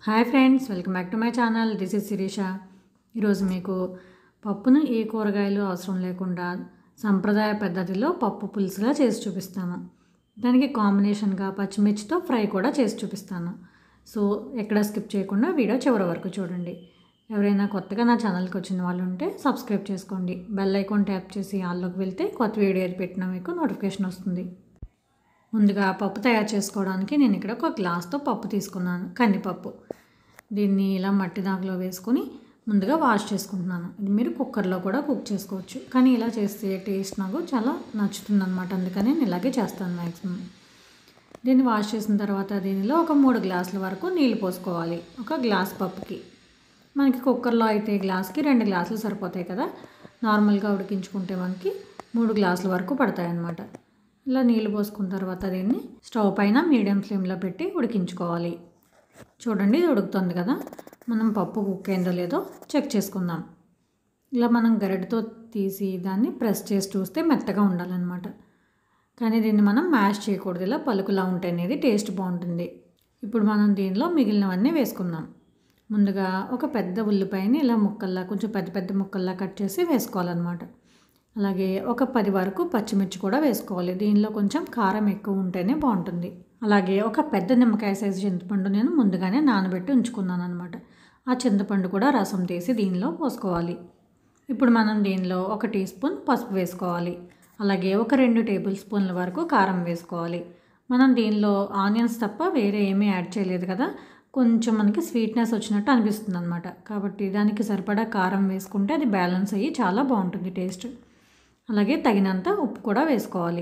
hi friends welcome back to my channel this is Sirisha ఈరోజు మీకు పప్పును ఏ కూరగాయలు అవసరం లేకుండా సంప్రదాయ పద్ధతిలో పప్పు పులుసుగా చేసి చూపిస్తాను దానికి కాంబినేషన్గా పచ్చిమిర్చితో ఫ్రై కూడా చేసి చూపిస్తాను సో ఎక్కడ స్కిప్ చేయకుండా వీడియో చివరి వరకు చూడండి ఎవరైనా కొత్తగా నా ఛానల్కి వచ్చిన వాళ్ళు ఉంటే సబ్స్క్రైబ్ చేసుకోండి బెల్ ఐకాన్ ట్యాప్ చేసి ఆల్లోకి వెళ్తే కొత్త వీడియో పెట్టినా మీకు నోటిఫికేషన్ వస్తుంది ముందుగా పప్పు తయారు చేసుకోవడానికి నేను ఇక్కడ ఒక గ్లాస్తో పప్పు తీసుకున్నాను కందిపప్పు దీన్ని ఇలా మట్టి దాంట్లో వేసుకొని ముందుగా వాష్ చేసుకుంటున్నాను ఇది మీరు కుక్కర్లో కూడా కుక్ చేసుకోవచ్చు కానీ ఇలా చేస్తే టేస్ట్ నాకు చాలా నచ్చుతుంది అనమాట అందుకని నేను ఇలాగే చేస్తాను మ్యాక్సిమం దీన్ని వాష్ చేసిన తర్వాత దీనిలో ఒక మూడు గ్లాసుల వరకు నీళ్ళు పోసుకోవాలి ఒక గ్లాస్ పప్పుకి మనకి కుక్కర్లో అయితే గ్లాస్కి రెండు గ్లాసులు సరిపోతాయి కదా నార్మల్గా ఉడికించుకుంటే మనకి మూడు గ్లాసుల వరకు పడతాయి అన్నమాట ఇలా నీళ్ళు పోసుకున్న తర్వాత దీన్ని స్టవ్ పైన మీడియం ఫ్లేమ్లో పెట్టి ఉడికించుకోవాలి చూడండి ఇది ఉడుకుతుంది కదా మనం పప్పు కుక్ అయిందో లేదో చెక్ చేసుకుందాం ఇలా మనం గరిటతో తీసి దాన్ని ప్రెస్ చేసి చూస్తే మెత్తగా ఉండాలన్నమాట కానీ దీన్ని మనం మ్యాష్ చేయకూడదు ఇలా పలుకులా ఉంటే అనేది టేస్ట్ బాగుంటుంది ఇప్పుడు మనం దీనిలో మిగిలినవన్నీ వేసుకుందాం ముందుగా ఒక పెద్ద ఉల్లిపాయని ఇలా ముక్కల్లా కొంచెం పెద్ద పెద్ద ముక్కల్లా కట్ చేసి వేసుకోవాలన్నమాట అలాగే ఒక పది వరకు పచ్చిమిర్చి కూడా వేసుకోవాలి దీనిలో కొంచెం కారం ఎక్కువ ఉంటేనే బాగుంటుంది అలాగే ఒక పెద్ద నిమ్మకాయ సైజు చింతపండు నేను ముందుగానే నానబెట్టి ఉంచుకున్నాను అనమాట ఆ చింతపండు కూడా రసం తీసి దీనిలో పోసుకోవాలి ఇప్పుడు మనం దీనిలో ఒక టీ స్పూన్ పసుపు వేసుకోవాలి అలాగే ఒక రెండు టేబుల్ స్పూన్ల వరకు కారం వేసుకోవాలి మనం దీనిలో ఆనియన్స్ తప్ప వేరే ఏమీ యాడ్ చేయలేదు కదా కొంచెం మనకి స్వీట్నెస్ వచ్చినట్టు అనిపిస్తుంది అనమాట కాబట్టి దానికి సరిపడా కారం వేసుకుంటే అది బ్యాలెన్స్ అయ్యి చాలా బాగుంటుంది టేస్ట్ అలాగే తగినంత ఉప్పు కూడా వేసుకోవాలి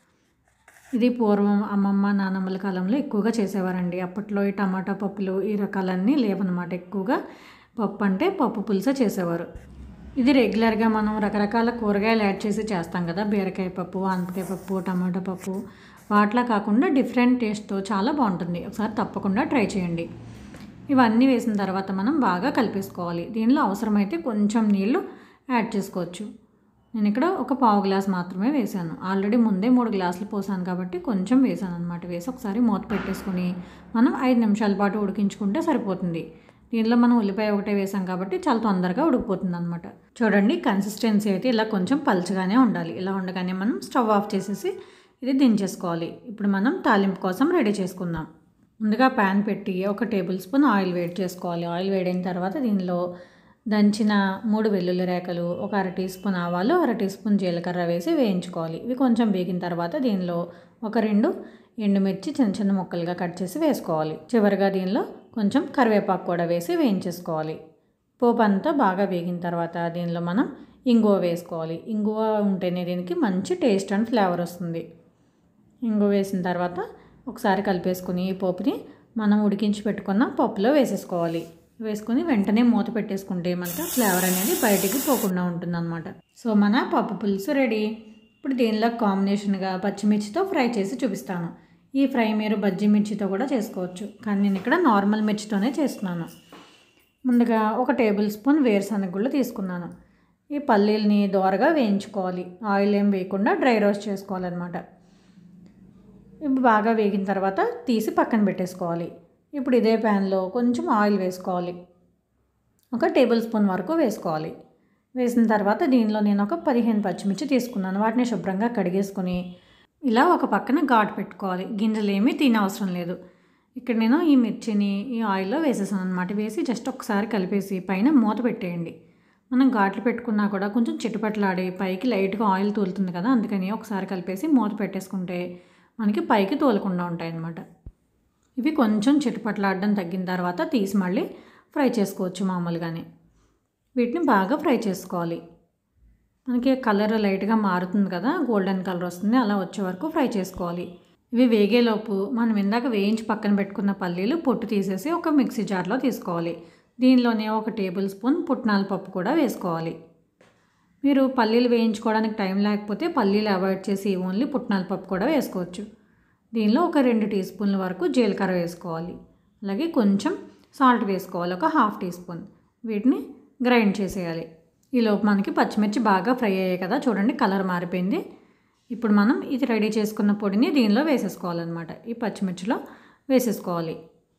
ఇది పూర్వం అమ్మమ్మ నానమ్మల కాలంలో ఎక్కువగా చేసేవారండి అప్పట్లో ఈ టమాటా పప్పులు ఈ రకాలన్నీ లేవన్నమాట ఎక్కువగా పప్పు అంటే పప్పు పులుస చేసేవారు ఇది రెగ్యులర్గా మనం రకరకాల కూరగాయలు యాడ్ చేసి చేస్తాం కదా బీరకాయ పప్పు ఆనపకాయ పప్పు టమాటా పప్పు వాటిలా కాకుండా డిఫరెంట్ టేస్ట్తో చాలా బాగుంటుంది ఒకసారి తప్పకుండా ట్రై చేయండి ఇవన్నీ వేసిన తర్వాత మనం బాగా కలిపేసుకోవాలి దీనిలో అవసరమైతే కొంచెం నీళ్ళు యాడ్ చేసుకోవచ్చు నేను ఇక్కడ ఒక పావు గ్లాస్ మాత్రమే వేసాను ఆల్రెడీ ముందే మూడు గ్లాసులు పోసాను కాబట్టి కొంచెం వేసాను అనమాట వేసి ఒకసారి మూత పెట్టేసుకొని మనం ఐదు నిమిషాల పాటు ఉడికించుకుంటే సరిపోతుంది దీనిలో మనం ఉల్లిపాయ ఒకటే వేసాం కాబట్టి చాలా తొందరగా ఉడికిపోతుంది అనమాట చూడండి కన్సిస్టెన్సీ అయితే ఇలా కొంచెం పలుచగానే ఉండాలి ఇలా ఉండగానే మనం స్టవ్ ఆఫ్ చేసేసి ఇది దించేసుకోవాలి ఇప్పుడు మనం తాలింపు కోసం రెడీ చేసుకుందాం ముందుగా ప్యాన్ పెట్టి ఒక టేబుల్ స్పూన్ ఆయిల్ వేడి చేసుకోవాలి ఆయిల్ వేడైన తర్వాత దీనిలో దంచిన మూడు వెల్లుల్లి రేఖలు ఒక అర టీ స్పూన్ ఆవాలు అర టీ స్పూన్ జీలకర్ర వేసి వేయించుకోవాలి ఇవి కొంచెం వేగిన తర్వాత దీనిలో ఒక రెండు ఎండుమిర్చి చిన్న చిన్న ముక్కలుగా కట్ చేసి వేసుకోవాలి చివరిగా దీనిలో కొంచెం కరివేపాకు కూడా వేసి వేయించేసుకోవాలి పోపు అంతా బాగా వేగిన తర్వాత దీనిలో మనం ఇంగువ వేసుకోవాలి ఇంగువ ఉంటేనే దీనికి మంచి టేస్ట్ అండ్ ఫ్లేవర్ వస్తుంది ఇంగువ వేసిన తర్వాత ఒకసారి కలిపేసుకుని ఈ పోపుని మనం ఉడికించి పెట్టుకున్న పప్పులో వేసేసుకోవాలి వేసుకొని వెంటనే మూత పెట్టేసుకుంటే మనకి ఫ్లేవర్ అనేది బయటికి పోకుండా ఉంటుందన్నమాట సో మన పప్పు పులుసు రెడీ ఇప్పుడు దీనిలో కాంబినేషన్గా పచ్చిమిర్చితో ఫ్రై చేసి చూపిస్తాను ఈ ఫ్రై మీరు బజ్జీ మిర్చితో కూడా చేసుకోవచ్చు కానీ నేను ఇక్కడ నార్మల్ మిర్చితోనే చేస్తున్నాను ముందుగా ఒక టేబుల్ స్పూన్ వేరుశనగ గుళ్ళు తీసుకున్నాను ఈ పల్లీలని దోరగా వేయించుకోవాలి ఆయిల్ ఏం వేయకుండా డ్రై రోస్ట్ చేసుకోవాలన్నమాట ఇవి బాగా వేగిన తర్వాత తీసి పక్కన పెట్టేసుకోవాలి ఇప్పుడు ఇదే ప్యాన్లో కొంచెం ఆయిల్ వేసుకోవాలి ఒక టేబుల్ స్పూన్ వరకు వేసుకోవాలి వేసిన తర్వాత దీనిలో నేను ఒక పదిహేను పచ్చిమిర్చి తీసుకున్నాను వాటిని శుభ్రంగా కడిగేసుకొని ఇలా ఒక పక్కన ఘాటు పెట్టుకోవాలి గింజలు ఏమీ తినవసరం లేదు ఇక్కడ నేను ఈ మిర్చిని ఈ ఆయిల్లో వేసేసాను అనమాట వేసి జస్ట్ ఒకసారి కలిపేసి పైన మూత పెట్టేయండి మనం ఘాట్లు పెట్టుకున్నా కూడా కొంచెం చిట్టుపట్లాడి పైకి లైట్గా ఆయిల్ తూలుతుంది కదా అందుకని ఒకసారి కలిపేసి మూత పెట్టేసుకుంటే మనకి పైకి తోలకుండా ఉంటాయి అన్నమాట ఇవి కొంచెం చిట్టుపట్లాడడం తగ్గిన తర్వాత తీసి మళ్ళీ ఫ్రై చేసుకోవచ్చు మామూలుగానే వీటిని బాగా ఫ్రై చేసుకోవాలి మనకి కలర్ లైట్గా మారుతుంది కదా గోల్డెన్ కలర్ వస్తుంది అలా వచ్చే వరకు ఫ్రై చేసుకోవాలి ఇవి వేగేలోపు మనం ఇందాక వేయించి పక్కన పెట్టుకున్న పల్లీలు పొట్టు తీసేసి ఒక మిక్సీ జార్లో తీసుకోవాలి దీనిలోనే ఒక టేబుల్ స్పూన్ పుట్నాల పప్పు కూడా వేసుకోవాలి మీరు పల్లీలు వేయించుకోవడానికి టైం లేకపోతే పల్లీలు అవాయిడ్ చేసి ఓన్లీ పుట్నాల పప్పు కూడా వేసుకోవచ్చు దీనిలో ఒక రెండు టీ స్పూన్ల వరకు జీలకర్ర వేసుకోవాలి అలాగే కొంచెం సాల్ట్ వేసుకోవాలి ఒక హాఫ్ టీ స్పూన్ వీటిని గ్రైండ్ చేసేయాలి ఈలోపు మనకి పచ్చిమిర్చి బాగా ఫ్రై అయ్యాయి కదా చూడండి కలర్ మారిపోయింది ఇప్పుడు మనం ఇది రెడీ చేసుకున్న పొడిని దీనిలో వేసేసుకోవాలన్నమాట ఈ పచ్చిమిర్చిలో వేసేసుకోవాలి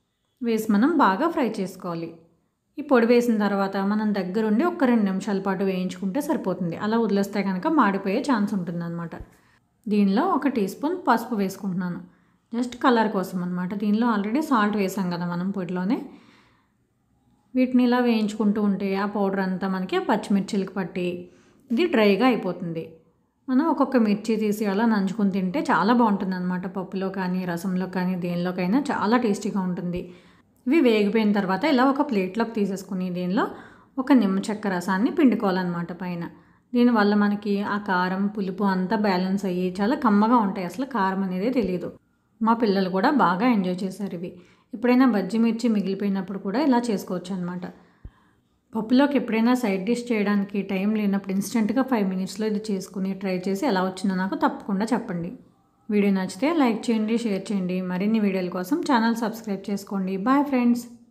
వేసి మనం బాగా ఫ్రై చేసుకోవాలి ఈ పొడి వేసిన తర్వాత మనం దగ్గరుండి ఒక రెండు నిమిషాల పాటు వేయించుకుంటే సరిపోతుంది అలా వదిలేస్తే కనుక మాడిపోయే ఛాన్స్ ఉంటుందన్నమాట దీనిలో ఒక టీ స్పూన్ పసుపు వేసుకుంటున్నాను జస్ట్ కలర్ కోసం అనమాట దీనిలో ఆల్రెడీ సాల్ట్ వేసాం కదా మనం పొడిలోనే వీటిని ఇలా వేయించుకుంటూ ఉంటే ఆ పౌడర్ అంతా మనకి ఆ పచ్చిమిర్చిలకు పట్టి ఇది డ్రైగా అయిపోతుంది మనం ఒక్కొక్క మిర్చి తీసి అలా నంచుకొని తింటే చాలా బాగుంటుంది అనమాట పప్పులో కానీ రసంలో కానీ దేనిలోకైనా చాలా టేస్టీగా ఉంటుంది ఇవి వేగిపోయిన తర్వాత ఇలా ఒక ప్లేట్లోకి తీసేసుకుని దీనిలో ఒక నిమ్మ చెక్క రసాన్ని పిండుకోవాలన్నమాట పైన దీనివల్ల మనకి ఆ కారం పులుపు అంతా బ్యాలెన్స్ అయ్యి చాలా కమ్మగా ఉంటాయి అసలు కారం అనేది తెలియదు మా పిల్లలు కూడా బాగా ఎంజాయ్ చేశారు ఇవి ఎప్పుడైనా బజ్జి మిర్చి మిగిలిపోయినప్పుడు కూడా ఇలా చేసుకోవచ్చు అనమాట పప్పులోకి ఎప్పుడైనా సైడ్ డిష్ చేయడానికి టైం లేనప్పుడు ఇన్స్టెంట్గా ఫైవ్ మినిట్స్లో ఇది చేసుకుని ట్రై చేసి ఎలా వచ్చిందో నాకు తప్పకుండా చెప్పండి వీడియో నచ్చితే లైక్ చేయండి షేర్ చేయండి మరిన్ని వీడియోల కోసం ఛానల్ సబ్స్క్రైబ్ చేసుకోండి బాయ్ ఫ్రెండ్స్